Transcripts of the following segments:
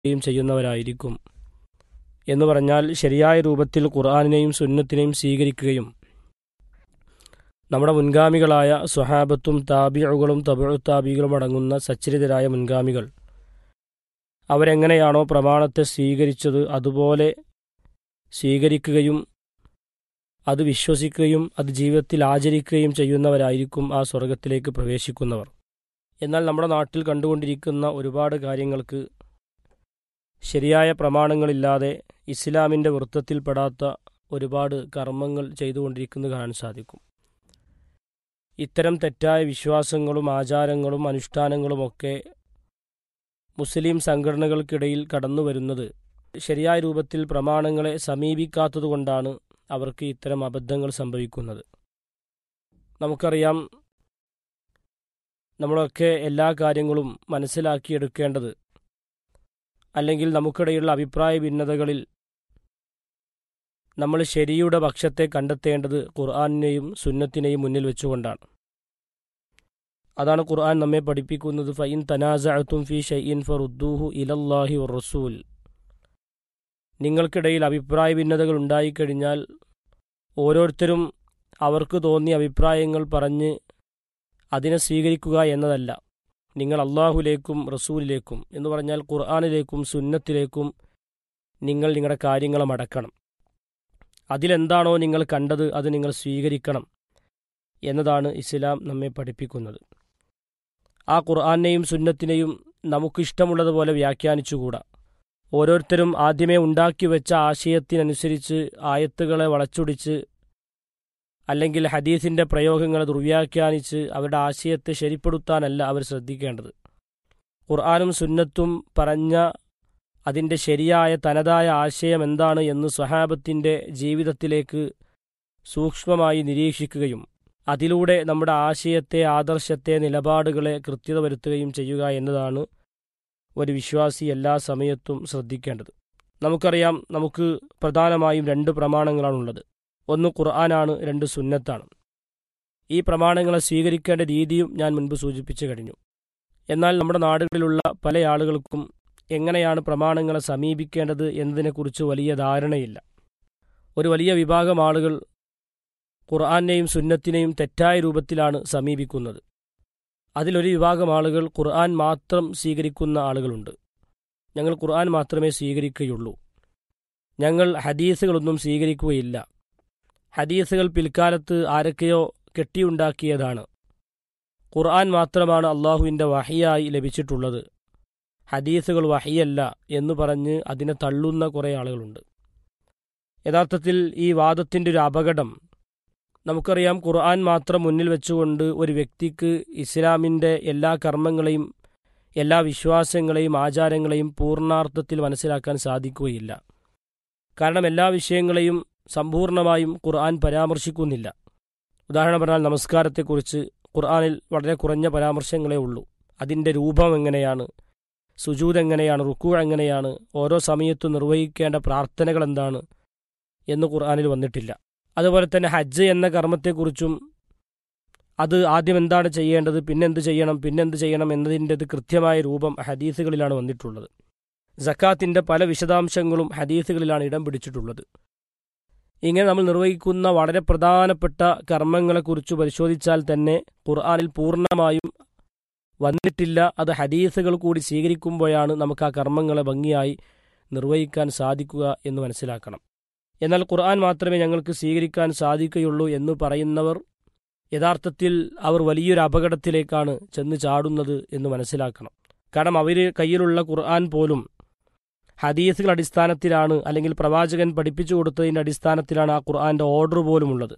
സ്വീകരിക്കുകയും ചെയ്യുന്നവരായിരിക്കും എന്ന് പറഞ്ഞാൽ ശരിയായ രൂപത്തിൽ ഖുർആാനിനെയും സുന്നത്തിനെയും സ്വീകരിക്കുകയും നമ്മുടെ മുൻഗാമികളായ സ്വഹാബത്തും താബിയകളും തബു താബികളും അടങ്ങുന്ന സച്ചരിതരായ മുൻഗാമികൾ അവരെങ്ങനെയാണോ പ്രമാണത്തെ സ്വീകരിച്ചത് അതുപോലെ സ്വീകരിക്കുകയും അത് വിശ്വസിക്കുകയും അത് ജീവിതത്തിൽ ആചരിക്കുകയും ചെയ്യുന്നവരായിരിക്കും ആ സ്വർഗത്തിലേക്ക് പ്രവേശിക്കുന്നവർ എന്നാൽ നമ്മുടെ നാട്ടിൽ കണ്ടുകൊണ്ടിരിക്കുന്ന ഒരുപാട് കാര്യങ്ങൾക്ക് ശരിയായ പ്രമാണങ്ങളില്ലാതെ ഇസ്ലാമിൻ്റെ വൃത്തത്തിൽപ്പെടാത്ത ഒരുപാട് കർമ്മങ്ങൾ ചെയ്തുകൊണ്ടിരിക്കുന്നത് കാണാൻ സാധിക്കും ഇത്തരം തെറ്റായ വിശ്വാസങ്ങളും ആചാരങ്ങളും അനുഷ്ഠാനങ്ങളുമൊക്കെ മുസ്ലിം സംഘടനകൾക്കിടയിൽ കടന്നു വരുന്നത് ശരിയായ രൂപത്തിൽ പ്രമാണങ്ങളെ സമീപിക്കാത്തതുകൊണ്ടാണ് അവർക്ക് ഇത്തരം അബദ്ധങ്ങൾ സംഭവിക്കുന്നത് നമുക്കറിയാം നമ്മളൊക്കെ എല്ലാ കാര്യങ്ങളും മനസ്സിലാക്കിയെടുക്കേണ്ടത് അല്ലെങ്കിൽ നമുക്കിടയിലുള്ള അഭിപ്രായ ഭിന്നതകളിൽ നമ്മൾ ശരിയുടെ പക്ഷത്തെ കണ്ടെത്തേണ്ടത് ഖുർആാനിനെയും സുന്നത്തിനെയും മുന്നിൽ വെച്ചുകൊണ്ടാണ് അതാണ് ഖുർആൻ നമ്മെ പഠിപ്പിക്കുന്നത് ഫൈൻ തനാസഅത്തും ഫി ഷൈഇൻ ഫറുദ്ദൂഹു ഇലല്ലാഹി റസൂൽ നിങ്ങൾക്കിടയിൽ അഭിപ്രായ ഭിന്നതകൾ ഉണ്ടായിക്കഴിഞ്ഞാൽ ഓരോരുത്തരും അവർക്ക് തോന്നിയ അഭിപ്രായങ്ങൾ പറഞ്ഞ് അതിനെ സ്വീകരിക്കുക എന്നതല്ല നിങ്ങൾ അള്ളാഹുലേക്കും റസൂലിലേക്കും എന്ന് പറഞ്ഞാൽ ഖുർആാനിലേക്കും സുന്നത്തിലേക്കും നിങ്ങൾ നിങ്ങളുടെ കാര്യങ്ങളെ മടക്കണം അതിലെന്താണോ നിങ്ങൾ കണ്ടത് അത് നിങ്ങൾ സ്വീകരിക്കണം എന്നതാണ് ഇസ്ലാം നമ്മെ പഠിപ്പിക്കുന്നത് ആ ഖുർആാനെയും സുന്നത്തിനെയും നമുക്കിഷ്ടമുള്ളതുപോലെ വ്യാഖ്യാനിച്ചുകൂടാ ഓരോരുത്തരും ആദ്യമേ ഉണ്ടാക്കി വെച്ച ആശയത്തിനനുസരിച്ച് ആയത്തുകളെ വളച്ചൊടിച്ച് അല്ലെങ്കിൽ ഹദീസിന്റെ പ്രയോഗങ്ങളെ ദുർവ്യാഖ്യാനിച്ച് അവരുടെ ആശയത്തെ ശരിപ്പെടുത്താനല്ല അവർ ശ്രദ്ധിക്കേണ്ടത് ഖുർആാനും സുന്നത്തും പറഞ്ഞ അതിൻ്റെ ശരിയായ തനതായ ആശയം എന്താണ് എന്ന് സ്വഹാബത്തിൻ്റെ ജീവിതത്തിലേക്ക് സൂക്ഷ്മമായി നിരീക്ഷിക്കുകയും അതിലൂടെ നമ്മുടെ ആശയത്തെ ആദർശത്തെ നിലപാടുകളെ കൃത്യത വരുത്തുകയും ചെയ്യുക എന്നതാണ് ഒരു വിശ്വാസി എല്ലാ സമയത്തും ശ്രദ്ധിക്കേണ്ടത് നമുക്കറിയാം നമുക്ക് പ്രധാനമായും രണ്ട് പ്രമാണങ്ങളാണുള്ളത് ഒന്ന് ഖുർആനാണ് രണ്ട് സുന്നത്താണ് ഈ പ്രമാണങ്ങളെ സ്വീകരിക്കേണ്ട രീതിയും ഞാൻ മുൻപ് സൂചിപ്പിച്ചു കഴിഞ്ഞു എന്നാൽ നമ്മുടെ നാടുകളിലുള്ള പല ആളുകൾക്കും എങ്ങനെയാണ് പ്രമാണങ്ങളെ സമീപിക്കേണ്ടത് എന്നതിനെക്കുറിച്ച് വലിയ ധാരണയില്ല ഒരു വലിയ വിഭാഗം ആളുകൾ ഖുർആാനെയും സുന്നത്തിനെയും തെറ്റായ രൂപത്തിലാണ് സമീപിക്കുന്നത് അതിലൊരു വിഭാഗം ആളുകൾ ഖുർആൻ മാത്രം സ്വീകരിക്കുന്ന ആളുകളുണ്ട് ഞങ്ങൾ ഖുർആൻ മാത്രമേ സ്വീകരിക്കുകയുള്ളൂ ഞങ്ങൾ ഹദീസുകളൊന്നും സ്വീകരിക്കുകയില്ല ഹദീസുകൾ പിൽക്കാലത്ത് ആരൊക്കെയോ കെട്ടിയുണ്ടാക്കിയതാണ് ഖുർആൻ മാത്രമാണ് അള്ളാഹുവിൻ്റെ വഹിയായി ലഭിച്ചിട്ടുള്ളത് ഹദീസുകൾ വഹിയല്ല എന്ന് പറഞ്ഞ് അതിനെ തള്ളുന്ന കുറേ ആളുകളുണ്ട് യഥാർത്ഥത്തിൽ ഈ വാദത്തിൻ്റെ ഒരു അപകടം നമുക്കറിയാം ഖുർആൻ മാത്രം മുന്നിൽ വെച്ചുകൊണ്ട് ഒരു വ്യക്തിക്ക് ഇസ്ലാമിൻ്റെ എല്ലാ കർമ്മങ്ങളെയും എല്ലാ വിശ്വാസങ്ങളെയും ആചാരങ്ങളെയും പൂർണ്ണാർത്ഥത്തിൽ മനസ്സിലാക്കാൻ സാധിക്കുകയില്ല കാരണം എല്ലാ വിഷയങ്ങളെയും സമ്പൂർണമായും ഖുർആൻ പരാമർശിക്കുന്നില്ല ഉദാഹരണം പറഞ്ഞാൽ നമസ്കാരത്തെക്കുറിച്ച് ഖുർആനിൽ വളരെ കുറഞ്ഞ പരാമർശങ്ങളേ ഉള്ളൂ അതിൻ്റെ രൂപം എങ്ങനെയാണ് സുജൂത് എങ്ങനെയാണ് റുക്കു എങ്ങനെയാണ് ഓരോ സമയത്തും നിർവഹിക്കേണ്ട പ്രാർത്ഥനകൾ എന്താണ് എന്ന് ഖുർആനിൽ വന്നിട്ടില്ല അതുപോലെ തന്നെ ഹജ്ജ് എന്ന കർമ്മത്തെക്കുറിച്ചും അത് ആദ്യം എന്താണ് ചെയ്യേണ്ടത് പിന്നെന്ത് ചെയ്യണം പിന്നെന്ത് ചെയ്യണം എന്നതിൻ്റെ കൃത്യമായ രൂപം ഹദീസുകളിലാണ് വന്നിട്ടുള്ളത് ജക്കാത്തിൻ്റെ പല വിശദാംശങ്ങളും ഹദീസുകളിലാണ് ഇടം പിടിച്ചിട്ടുള്ളത് ഇങ്ങനെ നമ്മൾ നിർവഹിക്കുന്ന വളരെ പ്രധാനപ്പെട്ട കർമ്മങ്ങളെക്കുറിച്ച് പരിശോധിച്ചാൽ തന്നെ ഖുർആാനിൽ പൂർണ്ണമായും വന്നിട്ടില്ല അത് ഹദീസുകൾ കൂടി സ്വീകരിക്കുമ്പോഴാണ് നമുക്ക് ആ കർമ്മങ്ങളെ ഭംഗിയായി നിർവഹിക്കാൻ സാധിക്കുക എന്ന് മനസ്സിലാക്കണം എന്നാൽ ഖുർആൻ മാത്രമേ ഞങ്ങൾക്ക് സ്വീകരിക്കാൻ സാധിക്കുകയുള്ളൂ എന്ന് പറയുന്നവർ യഥാർത്ഥത്തിൽ അവർ വലിയൊരു അപകടത്തിലേക്കാണ് ചെന്ന് ചാടുന്നത് എന്ന് മനസ്സിലാക്കണം കാരണം അവർ കയ്യിലുള്ള ഖുർആൻ പോലും ഹദീസുകൾ അടിസ്ഥാനത്തിലാണ് അല്ലെങ്കിൽ പ്രവാചകൻ പഠിപ്പിച്ചു കൊടുത്തതിൻ്റെ അടിസ്ഥാനത്തിലാണ് ആ ഖുർആന്റെ ഓർഡർ പോലുമുള്ളത്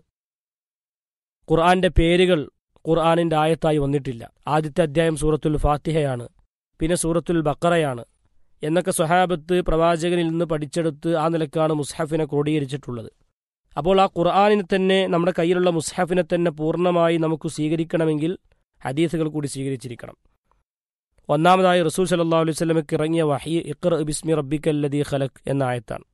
ഖുർആന്റെ പേരുകൾ ഖുർആാനിൻ്റെ ആയത്തായി വന്നിട്ടില്ല ആദ്യത്തെ അധ്യായം സൂറത്തുൽ ഫാത്തിഹയാണ് പിന്നെ സൂറത്തുൽ ബക്കറയാണ് എന്നൊക്കെ സ്വഹാബത്ത് പ്രവാചകനിൽ നിന്ന് പഠിച്ചെടുത്ത് ആ നിലക്കാണ് മുസ്ഹഫിനെ ക്രോഡീകരിച്ചിട്ടുള്ളത് അപ്പോൾ ആ ഖുർആാനിനെ തന്നെ നമ്മുടെ കയ്യിലുള്ള മുസ്ഹഫിനെ തന്നെ പൂർണ്ണമായി നമുക്ക് സ്വീകരിക്കണമെങ്കിൽ ഹദീസുകൾ കൂടി സ്വീകരിച്ചിരിക്കണം ഒന്നാമതായി റസൂൽ സല്ലാ അലൈഹി സ്വലമയ്ക്ക് ഇറങ്ങിയ വഹി ഇഖർ ബിസ്മി റബ്ബിക്കല്ലദി ഖലക് എന്ന ആയത്താണ്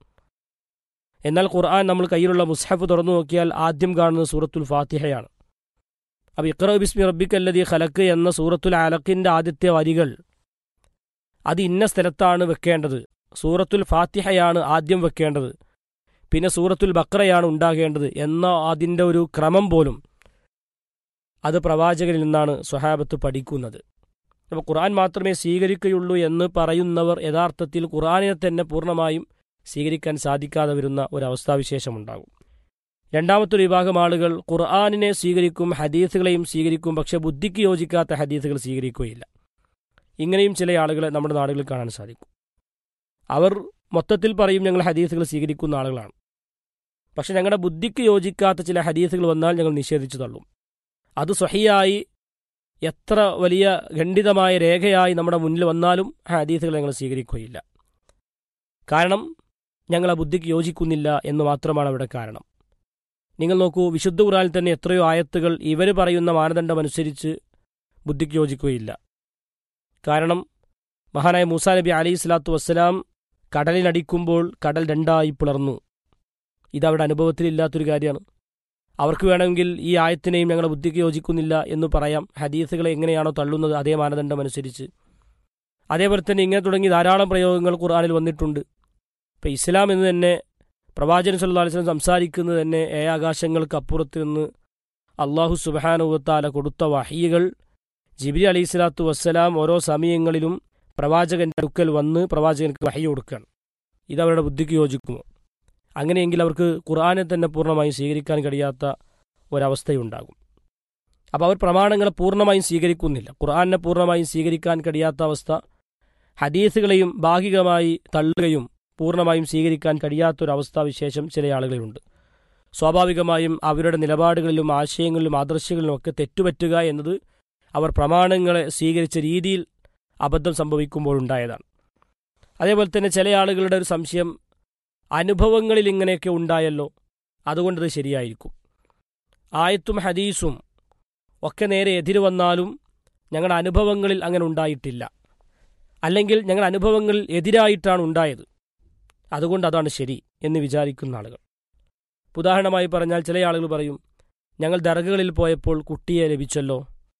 എന്നാൽ ഖുർആൻ നമ്മൾ കയ്യിലുള്ള മുസ്ഹഫ് തുറന്നു നോക്കിയാൽ ആദ്യം കാണുന്നത് സൂറത്തുൽ ഫാത്തിഹയാണ് അപ്പോൾ ഇഖർ ബിസ്മി റബ്ബിക്കല്ലദി ഖലക്ക് എന്ന സൂറത്തുൽ അലക്കിൻ്റെ ആദ്യത്തെ വരികൾ അത് ഇന്ന സ്ഥലത്താണ് വെക്കേണ്ടത് സൂറത്തുൽ ഫാത്തിഹയാണ് ആദ്യം വെക്കേണ്ടത് പിന്നെ സൂറത്തുൽ ബക്രയാണ് ഉണ്ടാകേണ്ടത് എന്ന അതിൻ്റെ ഒരു ക്രമം പോലും അത് പ്രവാചകരിൽ നിന്നാണ് സ്വഹാബത്ത് പഠിക്കുന്നത് അപ്പോൾ ഖുർആൻ മാത്രമേ സ്വീകരിക്കുകയുള്ളൂ എന്ന് പറയുന്നവർ യഥാർത്ഥത്തിൽ ഖുർആാനിനെ തന്നെ പൂർണ്ണമായും സ്വീകരിക്കാൻ സാധിക്കാതെ വരുന്ന ഒരവസ്ഥാവിശേഷമുണ്ടാകും രണ്ടാമത്തൊരു വിഭാഗം ആളുകൾ ഖുർആാനിനെ സ്വീകരിക്കും ഹദീസുകളെയും സ്വീകരിക്കും പക്ഷെ ബുദ്ധിക്ക് യോജിക്കാത്ത ഹദീസുകൾ സ്വീകരിക്കുകയില്ല ഇങ്ങനെയും ചില ആളുകളെ നമ്മുടെ നാടുകളിൽ കാണാൻ സാധിക്കും അവർ മൊത്തത്തിൽ പറയും ഞങ്ങൾ ഹദീസുകൾ സ്വീകരിക്കുന്ന ആളുകളാണ് പക്ഷെ ഞങ്ങളുടെ ബുദ്ധിക്ക് യോജിക്കാത്ത ചില ഹദീസുകൾ വന്നാൽ ഞങ്ങൾ നിഷേധിച്ചു തള്ളും അത് സ്വഹിയായി എത്ര വലിയ ഖണ്ഡിതമായ രേഖയായി നമ്മുടെ മുന്നിൽ വന്നാലും ആ ഹദീസുകൾ ഞങ്ങൾ സ്വീകരിക്കുകയില്ല കാരണം ഞങ്ങൾ ആ ബുദ്ധിക്ക് യോജിക്കുന്നില്ല എന്ന് മാത്രമാണ് അവിടെ കാരണം നിങ്ങൾ നോക്കൂ വിശുദ്ധ ഖുറാനിൽ തന്നെ എത്രയോ ആയത്തുകൾ ഇവർ പറയുന്ന മാനദണ്ഡമനുസരിച്ച് ബുദ്ധിക്ക് യോജിക്കുകയില്ല കാരണം മഹാനായ മൂസാ നബി അലൈഹി സ്വലാത്തു വസ്സലാം കടലിനടിക്കുമ്പോൾ കടൽ രണ്ടായി പിളർന്നു ഇതവിടെ അനുഭവത്തിലില്ലാത്തൊരു കാര്യമാണ് അവർക്ക് വേണമെങ്കിൽ ഈ ആയത്തിനെയും ഞങ്ങളുടെ ബുദ്ധിക്ക് യോജിക്കുന്നില്ല എന്ന് പറയാം ഹദീസുകളെ എങ്ങനെയാണോ തള്ളുന്നത് അതേ മാനദണ്ഡമനുസരിച്ച് അതേപോലെ തന്നെ ഇങ്ങനെ തുടങ്ങി ധാരാളം പ്രയോഗങ്ങൾ ഖുർആാനിൽ വന്നിട്ടുണ്ട് ഇപ്പം ഇസ്ലാം എന്ന് തന്നെ പ്രവാചകൻ സല്ലല്ലാഹു അലൈഹി വസല്ലം സംസാരിക്കുന്നത് തന്നെ ഏ ആകാശങ്ങൾക്ക് അപ്പുറത്ത് നിന്ന് അള്ളാഹു സുബഹാനുവത്താല കൊടുത്ത വഹിയകൾ ജിബിരി അലൈഹി സ്വലാത്തു വസ്സലാം ഓരോ സമയങ്ങളിലും പ്രവാചകന്റെ അടുക്കൽ വന്ന് പ്രവാചകർക്ക് വഹി കൊടുക്കുകയാണ് ഇത് അവരുടെ ബുദ്ധിക്ക് യോജിക്കുമോ അങ്ങനെയെങ്കിൽ അവർക്ക് ഖുർആനെ തന്നെ പൂർണ്ണമായും സ്വീകരിക്കാൻ കഴിയാത്ത ഒരവസ്ഥയുണ്ടാകും അപ്പോൾ അവർ പ്രമാണങ്ങളെ പൂർണ്ണമായും സ്വീകരിക്കുന്നില്ല ഖുർആനെ പൂർണ്ണമായും സ്വീകരിക്കാൻ കഴിയാത്ത അവസ്ഥ ഹദീസുകളെയും ഭാഗികമായി തള്ളുകയും പൂർണ്ണമായും സ്വീകരിക്കാൻ കഴിയാത്തൊരവസ്ഥാവിശേഷം ചില ആളുകളിലുണ്ട് സ്വാഭാവികമായും അവരുടെ നിലപാടുകളിലും ആശയങ്ങളിലും ആദർശങ്ങളിലും ഒക്കെ തെറ്റുപറ്റുക എന്നത് അവർ പ്രമാണങ്ങളെ സ്വീകരിച്ച രീതിയിൽ അബദ്ധം സംഭവിക്കുമ്പോൾ ഉണ്ടായതാണ് അതേപോലെ തന്നെ ചില ആളുകളുടെ ഒരു സംശയം അനുഭവങ്ങളിൽ ഇങ്ങനെയൊക്കെ ഉണ്ടായല്ലോ അതുകൊണ്ടത് ശരിയായിരിക്കും ആയത്തും ഹദീസും ഒക്കെ നേരെ എതിര് വന്നാലും ഞങ്ങളുടെ അനുഭവങ്ങളിൽ അങ്ങനെ ഉണ്ടായിട്ടില്ല അല്ലെങ്കിൽ ഞങ്ങളുടെ അനുഭവങ്ങളിൽ എതിരായിട്ടാണ് ഉണ്ടായത് അതുകൊണ്ട് അതാണ് ശരി എന്ന് വിചാരിക്കുന്ന ആളുകൾ ഉദാഹരണമായി പറഞ്ഞാൽ ചില ആളുകൾ പറയും ഞങ്ങൾ ദർഗകളിൽ പോയപ്പോൾ കുട്ടിയെ ലഭിച്ചല്ലോ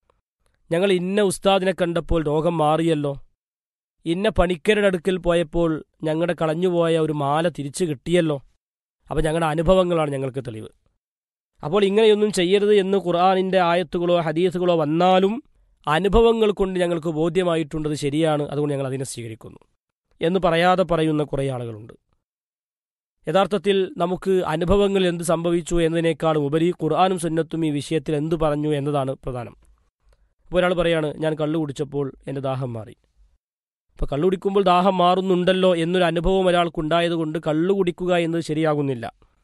ഞങ്ങൾ ഇന്ന ഉസ്താദിനെ കണ്ടപ്പോൾ രോഗം മാറിയല്ലോ ഇന്ന പണിക്കരുടെ അടുക്കൽ പോയപ്പോൾ ഞങ്ങളുടെ കളഞ്ഞുപോയ ഒരു മാല തിരിച്ചു കിട്ടിയല്ലോ അപ്പോൾ ഞങ്ങളുടെ അനുഭവങ്ങളാണ് ഞങ്ങൾക്ക് തെളിവ് അപ്പോൾ ഇങ്ങനെയൊന്നും ചെയ്യരുത് എന്ന് ഖുർആാനിൻ്റെ ആയത്തുകളോ ഹദീസുകളോ വന്നാലും അനുഭവങ്ങൾ കൊണ്ട് ഞങ്ങൾക്ക് ബോധ്യമായിട്ടുണ്ടത് ശരിയാണ് അതുകൊണ്ട് ഞങ്ങൾ അതിനെ സ്വീകരിക്കുന്നു എന്ന് പറയാതെ പറയുന്ന കുറേ ആളുകളുണ്ട് യഥാർത്ഥത്തിൽ നമുക്ക് അനുഭവങ്ങൾ എന്ത് സംഭവിച്ചു എന്നതിനേക്കാളും ഉപരി ഖുർആാനും സുന്നത്തും ഈ വിഷയത്തിൽ എന്തു പറഞ്ഞു എന്നതാണ് പ്രധാനം ഇപ്പോൾ ഒരാൾ പറയാണ് ഞാൻ കള്ളു കുടിച്ചപ്പോൾ എൻ്റെ ദാഹം മാറി അപ്പോൾ കള്ളു കുടിക്കുമ്പോൾ ദാഹം മാറുന്നുണ്ടല്ലോ എന്നൊരു അനുഭവം ഒരാൾക്കുണ്ടായതുകൊണ്ട് കള്ളു കുടിക്കുക എന്നത് ശരിയാകുന്നില്ല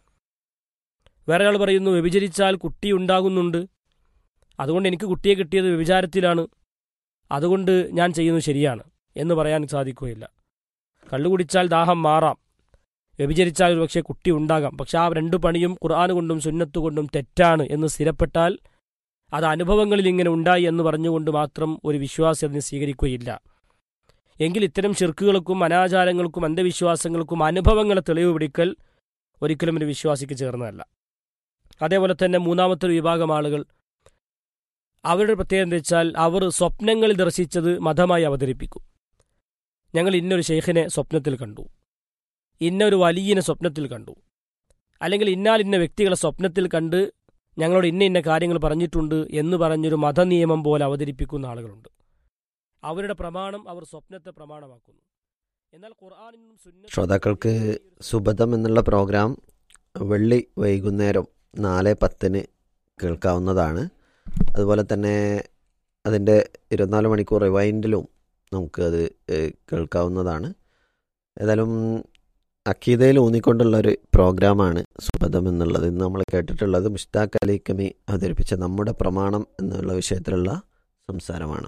വേറെ ആൾ പറയുന്നു വ്യഭിചരിച്ചാൽ കുട്ടി ഉണ്ടാകുന്നുണ്ട് അതുകൊണ്ട് എനിക്ക് കുട്ടിയെ കിട്ടിയത് വ്യഭിചാരത്തിലാണ് അതുകൊണ്ട് ഞാൻ ചെയ്യുന്നത് ശരിയാണ് എന്ന് പറയാൻ സാധിക്കുകയില്ല കള്ളു കുടിച്ചാൽ ദാഹം മാറാം വ്യഭിചരിച്ചാൽ ഒരു പക്ഷേ കുട്ടി ഉണ്ടാകാം പക്ഷെ ആ രണ്ടു പണിയും ഖുർആൻ കൊണ്ടും സുന്നത്ത് കൊണ്ടും തെറ്റാണ് എന്ന് സ്ഥിരപ്പെട്ടാൽ അത് അനുഭവങ്ങളിൽ ഇങ്ങനെ ഉണ്ടായി എന്ന് പറഞ്ഞുകൊണ്ട് മാത്രം ഒരു വിശ്വാസി അതിനെ സ്വീകരിക്കുകയില്ല എങ്കിൽ ഇത്തരം ഷിർക്കുകൾക്കും അനാചാരങ്ങൾക്കും അന്ധവിശ്വാസങ്ങൾക്കും അനുഭവങ്ങളെ തെളിവ് പിടിക്കൽ ഒരിക്കലും ഒരു വിശ്വാസിക്ക് ചേർന്നതല്ല അതേപോലെ തന്നെ മൂന്നാമത്തെ ഒരു വിഭാഗം ആളുകൾ അവരുടെ പ്രത്യേകത എന്താ വെച്ചാൽ അവർ സ്വപ്നങ്ങളിൽ ദർശിച്ചത് മതമായി അവതരിപ്പിക്കും ഞങ്ങൾ ഇന്നൊരു ഷെയ്ഖിനെ സ്വപ്നത്തിൽ കണ്ടു ഇന്നൊരു വലിയനെ സ്വപ്നത്തിൽ കണ്ടു അല്ലെങ്കിൽ ഇന്നാൽ ഇന്ന വ്യക്തികളെ സ്വപ്നത്തിൽ കണ്ട് ഞങ്ങളോട് ഇന്ന ഇന്ന കാര്യങ്ങൾ പറഞ്ഞിട്ടുണ്ട് എന്ന് പറഞ്ഞൊരു മതനിയമം പോലെ അവതരിപ്പിക്കുന്ന ആളുകളുണ്ട് അവരുടെ പ്രമാണം അവർ സ്വപ്നത്തെ പ്രമാണമാക്കുന്നു എന്നാൽ ഖുർആാനിനും സുന്നത്തും ശ്രോതാക്കൾക്ക് സുബദം എന്നുള്ള പ്രോഗ്രാം വെള്ളി വൈകുന്നേരം നാല് പത്തിന് കേൾക്കാവുന്നതാണ് അതുപോലെ തന്നെ അതിൻ്റെ ഇരുപത്തിനാല് മണിക്കൂർ റിവൈൻഡിലും നമുക്ക് അത് ഏഹ്, കേൾക്കാവുന്നതാണ് ഏതായാലും അക്കീതയിൽ ഊന്നിക്കൊണ്ടുള്ള ഒരു പ്രോഗ്രാമാണ് സുബദം എന്നുള്ളത് ഇന്ന് നമ്മൾ കേട്ടിട്ടുള്ളത് മുഷ്താഖ് അലി കമി അവതരിപ്പിച്ച നമ്മുടെ പ്രമാണം എന്നുള്ള വിഷയത്തിലുള്ള സംസാരമാണ്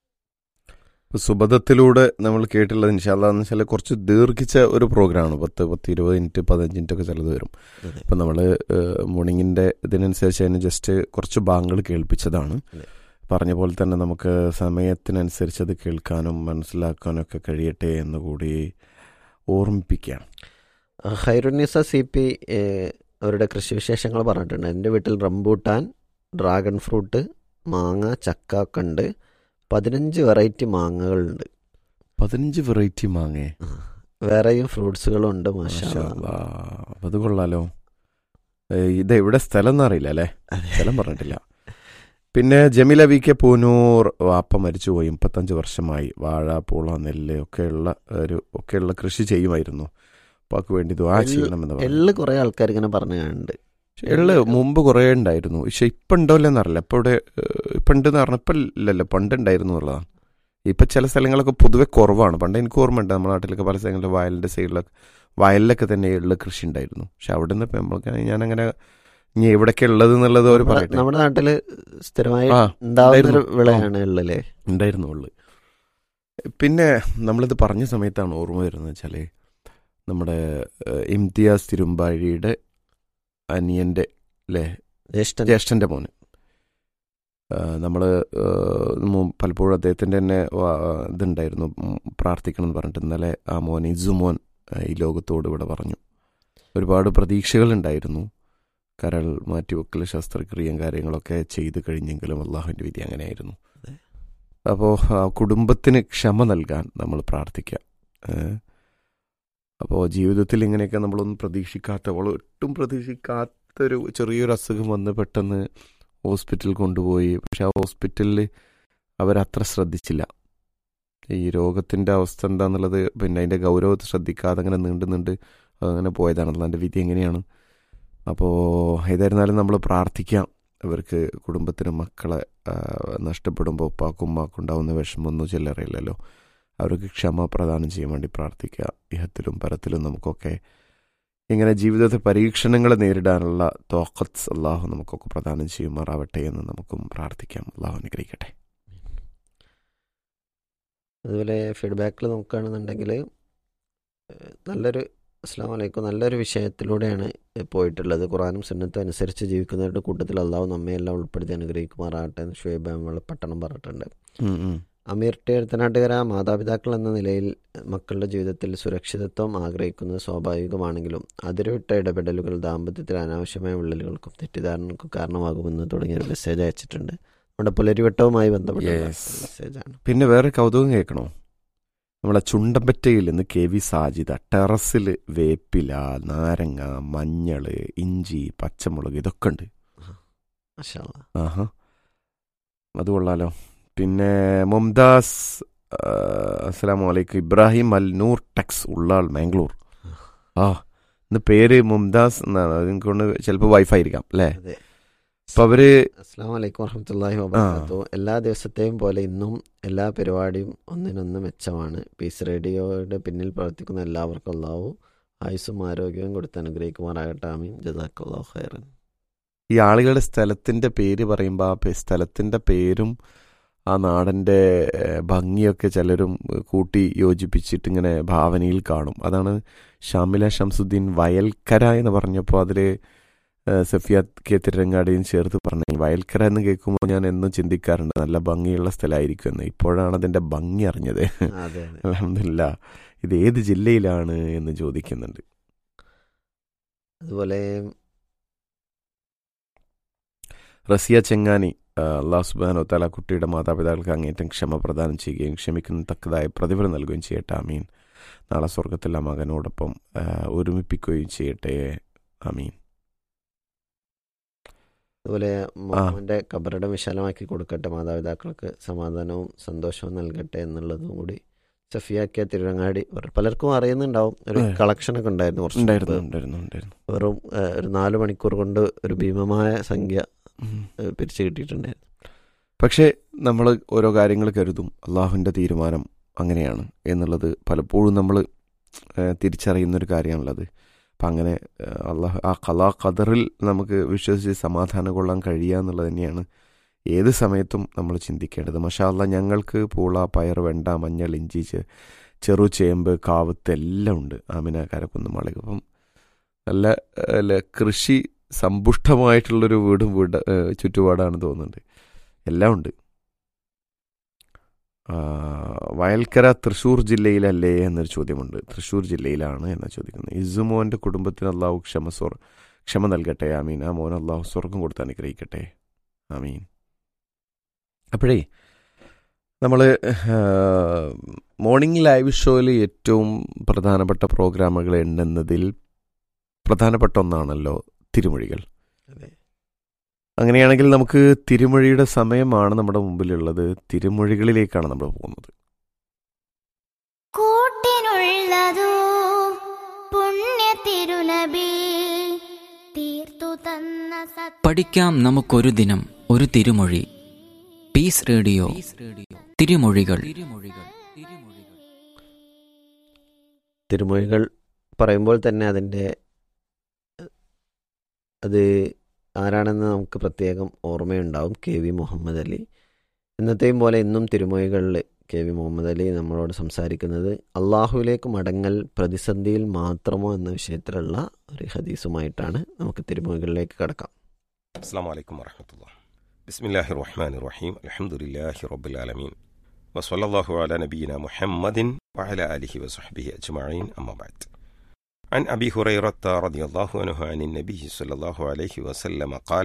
സുബദത്തിലൂടെ നമ്മൾ കേട്ടുള്ളത് ഇൻഷാല്ല എന്ന് വെച്ചാൽ കുറച്ച് ദീർഘിച്ച ഒരു പ്രോഗ്രാമാണ് പത്ത് പത്ത് ഇരുപത് മിനിറ്റ് പതിനഞ്ച് മിനിറ്റ് ഒക്കെ ചിലത് വരും അതെ. അപ്പം നമ്മൾ മോർണിംഗിൻ്റെ ഇതിനനുസരിച്ച് അതിന് ജസ്റ്റ് കുറച്ച് ഭാഗങ്ങൾ കേൾപ്പിച്ചതാണ് അതെ. പറഞ്ഞ പോലെ തന്നെ നമുക്ക് സമയത്തിനനുസരിച്ച് അത് കേൾക്കാനും മനസ്സിലാക്കാനും ഒക്കെ കഴിയട്ടെ എന്ന് കൂടി ഓർമ്മിപ്പിക്കാം ഹൈറുനിസ സി പി ഏഹ്, അവരുടെ കൃഷിവിശേഷങ്ങൾ പറഞ്ഞിട്ടുണ്ട് എൻ്റെ വീട്ടിൽ റംബൂട്ടാൻ ഡ്രാഗൺ ഫ്രൂട്ട് മാങ്ങ ചക്ക കണ്ട് പതിനഞ്ച് വെറൈറ്റി മാങ്ങകളുണ്ട് പതിനഞ്ച് വെറൈറ്റി മാങ്ങേ വേറെയും ഫ്രൂട്ട്സുകളും ഉണ്ട് മാഷാ മാഷാ അല്ലാ. അപ്പൊ അത് കൊള്ളാലോ ഏ, ഇത് എവിടെ സ്ഥലം എന്നറിയില്ല അല്ലേ സ്ഥലം പറഞ്ഞിട്ടില്ല പിന്നെ ജമീല വി കെ പൂനൂർ വാപ്പ മരിച്ചുപോയി മുപ്പത്തഞ്ച് വർഷമായി വാഴ പൂള നെല്ല് ഒക്കെയുള്ള ഒരു ഒക്കെയുള്ള കൃഷി ചെയ്യുമായിരുന്നു ഉപ്പാക്ക് വേണ്ടി ദുആ എള്ള്- ചെയ്യണമെന്ന് പറഞ്ഞു എള്ള് കുറെ ആൾക്കാർ ഇങ്ങനെ പറഞ്ഞു കാണുന്നുണ്ട് എള്ള് മുമ്പ് കുറേ ഉണ്ടായിരുന്നു പക്ഷെ ഇപ്പം ഉണ്ടോ ഇല്ലെന്ന് അറിയില്ല ഇപ്പം ഇവിടെ ഇപ്പം ഉണ്ടെന്ന് പറഞ്ഞാൽ ഇപ്പം ഇല്ലല്ലോ പണ്ട് ഉണ്ടായിരുന്നു എന്നുള്ളതാണ് ഇപ്പം ചില സ്ഥലങ്ങളൊക്കെ പൊതുവെ കുറവാണ് പണ്ട് എനിക്ക് ഓർമ്മയുണ്ട് നമ്മുടെ നാട്ടിലൊക്കെ പല സ്ഥലങ്ങളിൽ വയലിൻ്റെ സൈഡിലൊക്കെ വയലിലൊക്കെ തന്നെ എള്ള് കൃഷി ഉണ്ടായിരുന്നു പക്ഷെ അവിടെ നിന്ന് ഇപ്പം നമ്മൾക്ക് ഞാനങ്ങനെ ഇനി എവിടെയൊക്കെ ഉള്ളത് എന്നുള്ളത് അവർ നമ്മുടെ- പറയട്ടെ നമ്മുടെ നാട്ടില് സ്ഥിരമായി ആ ഉണ്ടാവുന്ന ഒരു ഉണ്ടായിരുന്നു. വിളയാണ് എള്ളല്ലേ ഉണ്ടായിരുന്നു ഉള്ളു പിന്നെ നമ്മളിത് പറഞ്ഞ സമയത്താണ് ഓർമ്മ വരുന്നത് വെച്ചാൽ നമ്മുടെ ഏഹ്, ഇംതിയാസ് തിരുമ്പാഴിയുടെ അനിയൻ്റെ അല്ലേ ജ്യേഷ്ഠൻ ജ്യേഷ്ഠൻ്റെ മോന് നമ്മൾ പലപ്പോഴും അദ്ദേഹത്തിൻ്റെ തന്നെ വാ- ഇതുണ്ടായിരുന്നു ഉം, പ്രാർത്ഥിക്കണം എന്ന് പറഞ്ഞിട്ട് ഇന്നലെ ആ മോൻ ഇസുമോൻ ആ, ഈ ലോകത്തോട് ഇവിടെ പറഞ്ഞു ഒരുപാട് പ്രതീക്ഷകളുണ്ടായിരുന്നു കരൾ മാറ്റിവെക്കൽ ശസ്ത്രക്രിയയും കാര്യങ്ങളൊക്കെ ചെയ്തു കഴിഞ്ഞെങ്കിലും അള്ളാഹുവിൻ്റെ വിധി അങ്ങനെയായിരുന്നു അതെ. അപ്പോൾ കുടുംബത്തിന് ക്ഷമ നൽകാൻ നമ്മൾ പ്രാർത്ഥിക്കാം അപ്പോൾ ജീവിതത്തിൽ ഇങ്ങനെയൊക്കെ നമ്മളൊന്നും പ്രതീക്ഷിക്കാത്ത അവൾ ഒട്ടും പ്രതീക്ഷിക്കാത്തൊരു ചെറിയൊരു അസുഖം വന്ന് പെട്ടെന്ന് ഹോസ്പിറ്റലിൽ കൊണ്ടുപോയി പക്ഷെ ആ ഹോസ്പിറ്റലിൽ അവരത്ര ശ്രദ്ധിച്ചില്ല ഈ രോഗത്തിൻ്റെ അവസ്ഥ എന്താണെന്നുള്ളത് പിന്നെ അതിൻ്റെ ഗൗരവത്തെ ശ്രദ്ധിക്കാതെ അങ്ങനെ നീണ്ടു നീണ്ട് അങ്ങനെ പോയതാണല്ലോ അതിൻ്റെ വിധി എങ്ങനെയാണ് അപ്പോൾ ഏതായിരുന്നാലും നമ്മൾ പ്രാർത്ഥിക്കാം അവർക്ക് കുടുംബത്തിന് മക്കളെ ആ, നഷ്ടപ്പെടുമ്പോൾ ഉപ്പാക്കും ഉമ്മാക്കും ഉണ്ടാവുന്ന വിഷമമൊന്നും ചില്ലറയില്ലല്ലോ അവർക്ക് ക്ഷമ പ്രദാനം ചെയ്യാൻ വേണ്ടി പ്രാർത്ഥിക്കുക ഇഹത്തിലും പരത്തിലും നമുക്കൊക്കെ ഇങ്ങനെ ജീവിതത്തിൽ പരീക്ഷണങ്ങൾ നേരിടാനുള്ള തോക്കത്ത് അള്ളാഹു നമുക്കൊക്കെ പ്രദാനം ചെയ്യുമാറാവട്ടെ എന്ന് നമുക്കും പ്രാർത്ഥിക്കാം അള്ളാഹു അനുഗ്രഹിക്കട്ടെ അതുപോലെ ഫീഡ്ബാക്കിൽ നോക്കുകയാണെന്നുണ്ടെങ്കിൽ ഏഹ്, നല്ലൊരു അസ്സാം വലൈക്കും നല്ലൊരു വിഷയത്തിലൂടെയാണ് പോയിട്ടുള്ളത് ഖുറാനും സുന്നത്തും അനുസരിച്ച് ജീവിക്കുന്നവരുടെ കൂട്ടത്തിൽ അള്ളാഹു നമ്മയെല്ലാം ഉൾപ്പെടുത്തി അനുഗ്രഹിക്കുമാറാകട്ടെ എന്ന് ഷുഹൈബ് പട്ടണം പറഞ്ഞിട്ടുണ്ട് ഉം, ഉം. അമീർ ടി എഴുത്തനാട്ടുകര മാതാപിതാക്കൾ എന്ന നിലയിൽ മക്കളുടെ ജീവിതത്തിൽ സുരക്ഷിതത്വം ആഗ്രഹിക്കുന്നത് സ്വാഭാവികമാണെങ്കിലും അതിരുവിട്ട ഇടപെടലുകൾ ദാമ്പത്യത്തിൽ അനാവശ്യമായ വിള്ളലുകൾക്കും തെറ്റിദ്ധാരണകൾക്കും കാരണമാകുമെന്ന് തുടങ്ങിയ ഒരു മെസ്സേജ് അയച്ചിട്ടുണ്ട് നമ്മുടെ പുലരിവട്ടവുമായി ബന്ധപ്പെട്ട Yes. മെസ്സേജാണ് പിന്നെ വേറെ കൗതുകം കേൾക്കണോ നമ്മളെ ചുണ്ടമ്പറ്റയിൽ നിന്ന് കെ വി സാജിദ ടെറസിൽ വേപ്പില നാരങ്ങ മഞ്ഞള് ഇഞ്ചി പച്ചമുളക് ഇതൊക്കെ ഉണ്ട് മാഷാ അല്ലാ. ആഹാ അത് കൊള്ളാലോ പിന്നെ മുംതാസ് അസ്സാം വലൈക്കും ഇബ്രാഹിം അൽ നൂർ ടെക്സ് ഉള്ളാൾ മാംഗ്ലൂർ ആ ഇന്ന് പേര് മുംതാസ് എന്നാണ് അതിനെക്കൊണ്ട് ചിലപ്പോൾ വൈഫ് ആയിരിക്കാം അല്ലേ അതെ അപ്പൊ അവര് അസ്സാം വലൈക്കും വറഹമത്തല്ലാഹി വബർക്കാത്തു എല്ലാ ദിവസത്തെയും പോലെ ഇന്നും എല്ലാ പരിപാടിയും ഒന്നിനൊന്ന് മെച്ചമാണ് പീസ് റേഡിയോയുടെ പിന്നിൽ പ്രവർത്തിക്കുന്ന എല്ലാവർക്കും അള്ളാഹു ആയുസ്സും ആരോഗ്യവും കൊടുത്ത് അനുഗ്രഹിക്കുമാറാകട്ടെ ആമീൻ ജസാഖല്ലാഹു ഖൈറൻ ഈ ആളുകളുടെ സ്ഥലത്തിന്റെ പേര് പറയുമ്പോൾ ആ പേ- സ്ഥലത്തിന്റെ പേരും ആ നാടിന്റെ ഏഹ്, ഭംഗിയൊക്കെ ചിലരും ഏഹ്, കൂട്ടി യോജിപ്പിച്ചിട്ട് ഇങ്ങനെ ഭാവനയിൽ കാണും അതാണ് ഷാമില ഷംസുദ്ദീൻ വയൽക്കര എന്ന് പറഞ്ഞപ്പോൾ അതിൽ സഫിയ കെ തിരങ്ങാടിയും ചേർത്ത് പറഞ്ഞു ഈ വയൽക്കര എന്ന് കേൾക്കുമ്പോൾ ഞാൻ എന്നും ചിന്തിക്കാറുണ്ട് നല്ല ഭംഗിയുള്ള സ്ഥലമായിരിക്കും എന്ന് ഇപ്പോഴാണ് അതിന്റെ ഭംഗി അറിഞ്ഞത് അതെ അതെ അലഹമില്ല ഇത് ഏത് ജില്ലയിലാണ് എന്ന് ചോദിക്കുന്നുണ്ട് അതുപോലെ റസിയ ചെങ്ങാനി ആ, അള്ളാഹു സുബാനോ തല കുട്ടിയുടെ മാതാപിതാക്കൾക്ക് അങ്ങേറ്റം ക്ഷമ പ്രദാനം ചെയ്യുകയും ക്ഷമിക്കുന്ന തക്കതായ പ്രതിഫലം നൽകുകയും ചെയ്യട്ടെ അമീൻ നാളെ സ്വർഗത്തിൽ ആ മകനോടൊപ്പം ആ, ഒരുമിപ്പിക്കുകയും ചെയ്യട്ടെ അമീൻ അതുപോലെ മോഹന്റെ കബറിടം വിശാലമാക്കി കൊടുക്കട്ടെ മാതാപിതാക്കൾക്ക് സമാധാനവും സന്തോഷവും നൽകട്ടെ എന്നുള്ളതും കൂടി സഫിയാക്കിയ തിരുവങ്ങാടി പലർക്കും അറിയുന്നുണ്ടാവും ഒരു അതെ. കളക്ഷനൊക്കെ ഉണ്ടായിരുന്നു കുറച്ച് ഉണ്ടായിരുന്നു മുമ്പ്. ഉണ്ടായിരുന്നു ഉണ്ടായിരുന്നു വെറും ഏഹ്, ഒരു നാല് മണിക്കൂർ കൊണ്ട് ഒരു ഭീമമായ സംഖ്യ ഉം. ഏഹ്, പിരിച്ചു കിട്ടിയിട്ടുണ്ടായിരുന്നു പക്ഷേ നമ്മൾ ഓരോ കാര്യങ്ങൾ കരുതും അള്ളാഹുവിൻ്റെ തീരുമാനം അങ്ങനെയാണ് എന്നുള്ളത് പലപ്പോഴും നമ്മൾ തിരിച്ചറിയുന്നൊരു കാര്യമാണുള്ളത് അപ്പം അങ്ങനെ ഏഹ്, അള്ളാഹു ആ കലാ ഖദറിൽ നമുക്ക് വിശ്വസിച്ച് സമാധാനം കൊള്ളാൻ കഴിയുക എന്നുള്ളത് തന്നെയാണ് ഏത് സമയത്തും നമ്മൾ ചിന്തിക്കേണ്ടത് മഷാ അല്ല ഞങ്ങൾക്ക് പൂള പയർ വെണ്ട മഞ്ഞൾ ഇഞ്ചി ചെ- ചെറു ചേമ്പ് കാവത്ത് എല്ലാം ഉണ്ട് ആമിന കരക്കുന്ന് മാളിക അപ്പം നല്ല ഏഹ്, അല്ല, കൃഷി സമ്പുഷ്ടമായിട്ടുള്ളൊരു വീടും വീട് ഏഹ്, ചുറ്റുപാടാണ് തോന്നുന്നുണ്ട് എല്ലാം ഉണ്ട് ആ, വയൽക്കര തൃശ്ശൂർ ജില്ലയിലല്ലേ എന്നൊരു ചോദ്യമുണ്ട് തൃശ്ശൂർ ജില്ലയിലാണ് എന്നാ ചോദിക്കുന്നത് ഇസുമോന്റെ കുടുംബത്തിന് അള്ളാഹു ക്ഷമ സ്വർ ക്ഷമ നൽകട്ടെ ആമീൻ ആ മോൻ അള്ളാഹു സ്വർഗം കൊടുത്ത് അനുഗ്രഹിക്കട്ടെ ആമീൻ അപ്പോഴേ നമ്മൾ മോർണിംഗ് ലൈവ് ഷോയിൽ ഏറ്റവും പ്രധാനപ്പെട്ട പ്രോഗ്രാമുകൾ എണ്ണുന്നതിൽ പ്രധാനപ്പെട്ട ഒന്നാണല്ലോ തിരുമൊഴികൾ അങ്ങനെയാണെങ്കിൽ നമുക്ക് തിരുമൊഴിയുടെ സമയമാണ് നമ്മുടെ മുമ്പിലുള്ളത് തിരുമൊഴികളിലേക്കാണ് നമ്മൾ പോകുന്നത് കൂട്ടിനുള്ളതോ പുണ്യ തിരുനബി തീർത്തു തന്ന സത് പഠിക്കാം നമുക്കൊരു ദിനം ഒരു തിരുമൊഴി പീസ് റേഡിയോ തിരുമൊഴികൾ തിരുമൊഴികൾ പറയുമ്പോൾ തന്നെ അതിൻ്റെ അത് ആരാണെന്ന് നമുക്ക് പ്രത്യേകം ഓർമ്മയുണ്ടാവും കെ വി മുഹമ്മദ് അലി എന്നത്തെയും പോലെ ഇന്നും തിരുമൊഴികളിൽ കെ വി മുഹമ്മദ് അലി നമ്മളോട് സംസാരിക്കുന്നത് അള്ളാഹുവിലേക്ക് മടങ്ങൽ പ്രതിസന്ധിയിൽ മാത്രമോ എന്ന വിഷയത്തിലുള്ള ഒരു ഹദീസുമായിട്ടാണ് നമുക്ക് തിരുമൊഴികളിലേക്ക് കടക്കാം السلام عليكم ورحمة الله بسم الله الرحمن الرحيم الحمد لله رب العالمين وصلى الله على نبينا محمد وعلى آله وصحبه أجمعين أما بعد عن أبي هريرة رضي الله عنه عن النبي صلى الله عليه وسلم قال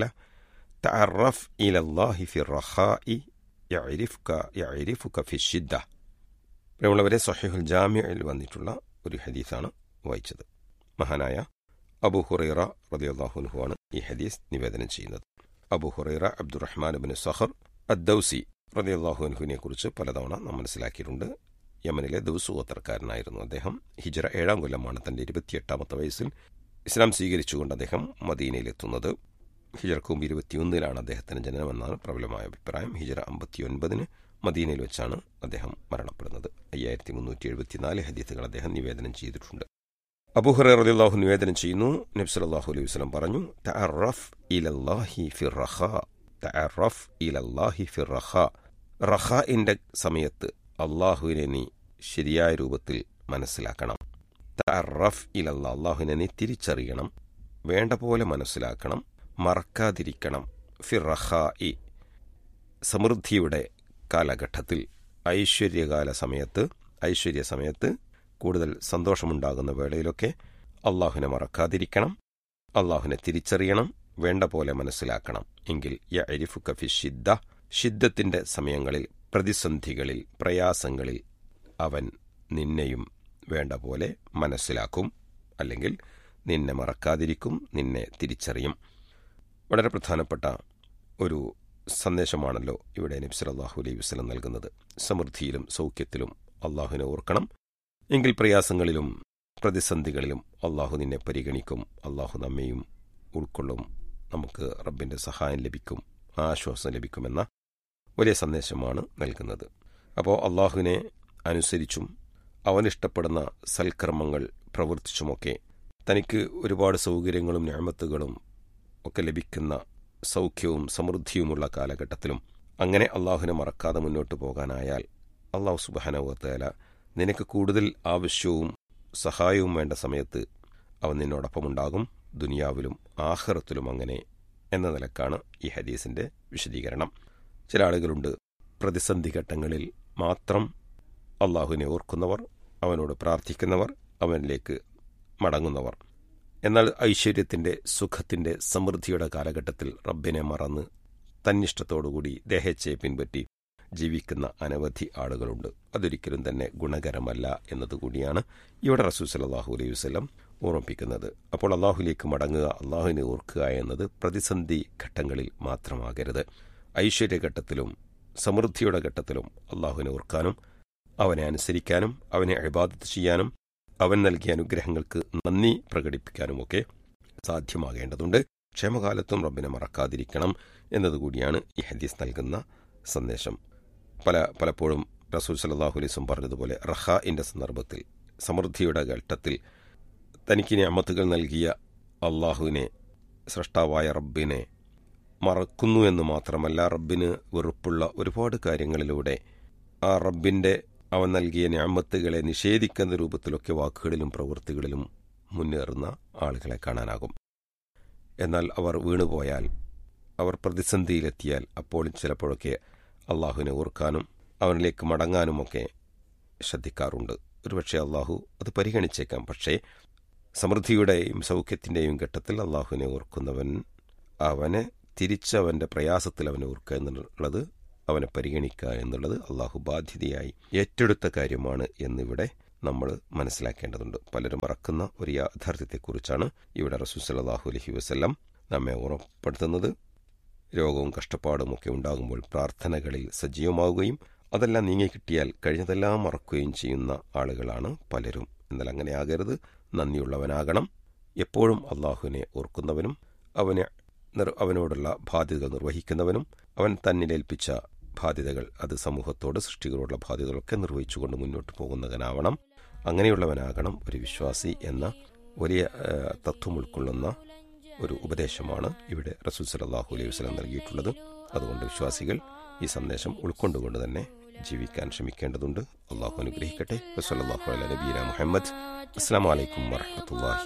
تعرف إلى الله في الرخاء يعرفك يعرفك في الشدة പ്രിയമുള്ളവരെ സഹിഹുൽ ജാമ്യയിൽ വന്നിട്ടുള്ള ഒരു ഹദീസാണ് വായിച്ചത് മഹാനായ അബു ഹുറൈറ റളിയല്ലാഹു ആണ് ഈ ഹദീസ് നിവേദനം ചെയ്യുന്നത് Abu Huraira Abdurrahman bin Sakhr Addausi റളിയല്ലാഹു അൻഹുവിനെ കുറിച്ച് പലതവണ നാം മനസ്സിലാക്കിയിട്ടുണ്ട് യമനിലെ ദൗസു ഗോത്രക്കാരനായിരുന്നു അദ്ദേഹം ഹിജറ ഏഴാം കൊല്ലമാണ് തന്റെ ഇരുപത്തിയെട്ടാമത്തെ വയസ്സിൽ ഇസ്ലാം സ്വീകരിച്ചുകൊണ്ട് അദ്ദേഹം മദീനയിലെത്തുന്നത് ഹിജറക്ക് മുമ്പ് ഇരുപത്തിയൊന്നിലാണ് അദ്ദേഹത്തിന് ജനനമെന്നാണ് പ്രബലമായ അഭിപ്രായം ഹിജറ അമ്പത്തിയൊൻപതിന് മദീനയിൽ വെച്ചാണ് അദ്ദേഹം മരണപ്പെടുന്നത് അയ്യായിരത്തി മുന്നൂറ്റി എഴുപത്തിനാല് ഹദീത്തുകൾ അദ്ദേഹം നിവേദനം ചെയ്തിട്ടുണ്ട് അബൂഹുറ റളിയല്ലാഹു നിവേദനം ചെയ്യുന്നു നബി സല്ലല്ലാഹു അലൈഹി വസല്ലം പറഞ്ഞു തഅറഫ് ഇലല്ലാഹി ഫിർ റഖാ തഅറഫ് ഇലല്ലാഹി ഫിർ റഖാ റഖാഇന്റെ സമയത്ത് അള്ളാഹുവിനെ നീ ശരിയായ രൂപത്തിൽ മനസ്സിലാക്കണം തഅറഫ് ഇലല്ലാ അള്ളാഹുവിനെ നീ തിരിച്ചറിയണം വേണ്ട പോലെ മനസ്സിലാക്കണം മറക്കാതിരിക്കണം ഫിർ റഖാഇ സമൃദ്ധിയുടെ കാലഘട്ടത്തിൽ ഐശ്വര്യകാല സമയത്ത് ഐശ്വര്യ സമയത്ത് കൂടുതൽ സന്തോഷമുണ്ടാകുന്ന വേളയിലൊക്കെ അള്ളാഹുവിനെ മറക്കാതിരിക്കണം അള്ളാഹുവിനെ തിരിച്ചറിയണം വേണ്ട പോലെ മനസ്സിലാക്കണം എങ്കിൽ യ അരിഫു കഫി ഷിദ്ദ ഷിദ്ദത്തിന്റെ സമയങ്ങളിൽ പ്രതിസന്ധികളിൽ പ്രയാസങ്ങളിൽ അവൻ നിന്നെയും വേണ്ട പോലെ മനസ്സിലാക്കും അല്ലെങ്കിൽ നിന്നെ മറക്കാതിരിക്കും നിന്നെ തിരിച്ചറിയും വളരെ പ്രധാനപ്പെട്ട ഒരു സന്ദേശമാണല്ലോ ഇവിടെ നബ്സലാഹു അലൈഹി വസ്ലം നൽകുന്നത് സമൃദ്ധിയിലും സൗഖ്യത്തിലും അള്ളാഹുവിനെ ഓർക്കണം എങ്കിൽ പ്രയാസങ്ങളിലും പ്രതിസന്ധികളിലും അള്ളാഹു നിന്നെ പരിഗണിക്കും അള്ളാഹു നമ്മെയും ഉൾക്കൊള്ളും നമുക്ക് റബ്ബിന്റെ സഹായം ലഭിക്കും ആശ്വാസം ലഭിക്കുമെന്ന വലിയ സന്ദേശമാണ് നൽകുന്നത് അപ്പോൾ അള്ളാഹുവിനെ അനുസരിച്ചും അവനിഷ്ടപ്പെടുന്ന സൽക്കർമ്മങ്ങൾ പ്രവർത്തിച്ചുമൊക്കെ തനിക്ക് ഒരുപാട് സൗകര്യങ്ങളും ഞാമത്തുകളും ഒക്കെ ലഭിക്കുന്ന സൗഖ്യവും സമൃദ്ധിയുമുള്ള കാലഘട്ടത്തിലും അങ്ങനെ അള്ളാഹുവിനെ മറക്കാതെ മുന്നോട്ട് പോകാനായാൽ അള്ളാഹു സുബാനവത്തേല നിനക്ക് കൂടുതൽ ആവശ്യവും സഹായവും വേണ്ട സമയത്ത് അവൻ നിന്നോടൊപ്പമുണ്ടാകും ദുനിയാവിലും ആഹ്റത്തിലും അങ്ങനെ എന്ന നിലക്കാണ് ഈ ഹദീസിന്റെ വിശദീകരണം ചില ആളുകളുണ്ട് പ്രതിസന്ധി ഘട്ടങ്ങളിൽ മാത്രം അള്ളാഹുവിനെ ഓർക്കുന്നവർ അവനോട് പ്രാർത്ഥിക്കുന്നവർ അവനിലേക്ക് മടങ്ങുന്നവർ എന്നാൽ ഐശ്വര്യത്തിന്റെ സുഖത്തിന്റെ സമൃദ്ധിയുടെ കാലഘട്ടത്തിൽ റബ്ബിനെ മറന്ന് തന്നിഷ്ടത്തോടുകൂടി ദേഹച്ചയെ പിൻപറ്റി ജീവിക്കുന്ന അനവധി ആളുകളുണ്ട് അതൊരിക്കലും തന്നെ ഗുണകരമല്ല എന്നതുകൂടിയാണ് ഇവിടെ റസൂൽ സലാഹു അലൈഹി വസ്ലം ഓർമ്മിപ്പിക്കുന്നത് അപ്പോൾ അള്ളാഹുലേക്ക് മടങ്ങുക അള്ളാഹുവിനെ ഓർക്കുക എന്നത് പ്രതിസന്ധി ഘട്ടങ്ങളിൽ മാത്രമാകരുത് ഐശ്വര്യഘട്ടത്തിലും സമൃദ്ധിയുടെ ഘട്ടത്തിലും അള്ളാഹുവിനെ ഓർക്കാനും അവനെ അനുസരിക്കാനും അവനെ അഴിബാദത്ത് ചെയ്യാനും അവൻ നൽകിയ അനുഗ്രഹങ്ങൾക്ക് നന്ദി പ്രകടിപ്പിക്കാനുമൊക്കെ സാധ്യമാകേണ്ടതുണ്ട് ക്ഷേമകാലത്തും റബ്ബിനെ മറക്കാതിരിക്കണം എന്നതുകൂടിയാണ് ഈ ഹദീസ് നൽകുന്ന സന്ദേശം പല പലപ്പോഴും റസൂൽ സലാഹു അലൈസും പറഞ്ഞതുപോലെ റഹാഇന്റെ സന്ദർഭത്തിൽ സമൃദ്ധിയുടെ ഘട്ടത്തിൽ തനിക്ക് ഞാമത്തുകൾ നൽകിയ അള്ളാഹുവിനെ സൃഷ്ടാവായ റബ്ബിനെ മറക്കുന്നു എന്ന് മാത്രമല്ല റബ്ബിന് വെറുപ്പുള്ള ഒരുപാട് കാര്യങ്ങളിലൂടെ ആ റബ്ബിന്റെ അവൻ നൽകിയ ഞാമത്തുകളെ നിഷേധിക്കുന്ന രൂപത്തിലൊക്കെ വാക്കുകളിലും പ്രവൃത്തികളിലും മുന്നേറുന്ന ആളുകളെ കാണാനാകും എന്നാൽ അവർ വീണുപോയാൽ അവർ പ്രതിസന്ധിയിലെത്തിയാൽ അപ്പോൾ ചിലപ്പോഴൊക്കെ അള്ളാഹുവിനെ ഓർക്കാനും അവനിലേക്ക് മടങ്ങാനുമൊക്കെ ശ്രദ്ധിക്കാറുണ്ട് ഒരുപക്ഷെ അള്ളാഹു അത് പരിഗണിച്ചേക്കാം പക്ഷേ സമൃദ്ധിയുടെയും സൗഖ്യത്തിന്റെയും ഘട്ടത്തിൽ അള്ളാഹുവിനെ ഓർക്കുന്നവൻ അവനെ തിരിച്ചവന്റെ പ്രയാസത്തിൽ അവനെ ഓർക്കുക എന്നുള്ളത് അവനെ പരിഗണിക്കുക എന്നുള്ളത് അള്ളാഹു ബാധ്യതയായി ഏറ്റെടുത്ത കാര്യമാണ് എന്നിവിടെ നമ്മൾ മനസ്സിലാക്കേണ്ടതുണ്ട് പലരും മറക്കുന്ന ഒരു യാഥാർത്ഥ്യത്തെക്കുറിച്ചാണ് ഇവിടെ റസൂൽ സലാഹു അലഹി വസ്ല്ലാം നമ്മെ ഉറപ്പെടുത്തുന്നത് രോഗവും കഷ്ടപ്പാടും ഒക്കെ ഉണ്ടാകുമ്പോൾ പ്രാർത്ഥനകളിൽ സജീവമാവുകയും അതെല്ലാം നീങ്ങിക്കിട്ടിയാൽ കഴിഞ്ഞതെല്ലാം മറക്കുകയും ചെയ്യുന്ന ആളുകളാണ് പലരും എന്നാൽ അങ്ങനെ ആകരുത് നന്ദിയുള്ളവനാകണം എപ്പോഴും അള്ളാഹുവിനെ ഓർക്കുന്നവനും അവനെ നിർ അവനോടുള്ള ബാധ്യതകൾ നിർവഹിക്കുന്നവനും അവൻ തന്നിലേൽപ്പിച്ച ബാധ്യതകൾ അത് സമൂഹത്തോട് സൃഷ്ടികളോടുള്ള ബാധ്യതകളൊക്കെ നിർവഹിച്ചുകൊണ്ട് മുന്നോട്ട് പോകുന്നവനാവണം അങ്ങനെയുള്ളവനാകണം ഒരു വിശ്വാസി എന്ന വലിയ ആ, തത്വം ഉൾക്കൊള്ളുന്ന ഒരു ഉപദേശമാണ് ഇവിടെ റസൂൽ സലാഹു അലൈഹി വസ്ലം നൽകിയിട്ടുള്ളത് അതുകൊണ്ട് വിശ്വാസികൾ ഈ സന്ദേശം ഉൾക്കൊണ്ടുകൊണ്ട് തന്നെ ജീവിക്കാൻ ശ്രമിക്കേണ്ടതുണ്ട് അള്ളാഹു അനുഗ്രഹിക്കട്ടെ വസ്ലാഹു അല നബീന മുഹമ്മദ് അസ്സാം വലൈക്കും വറഹമത്തല്ലാഹി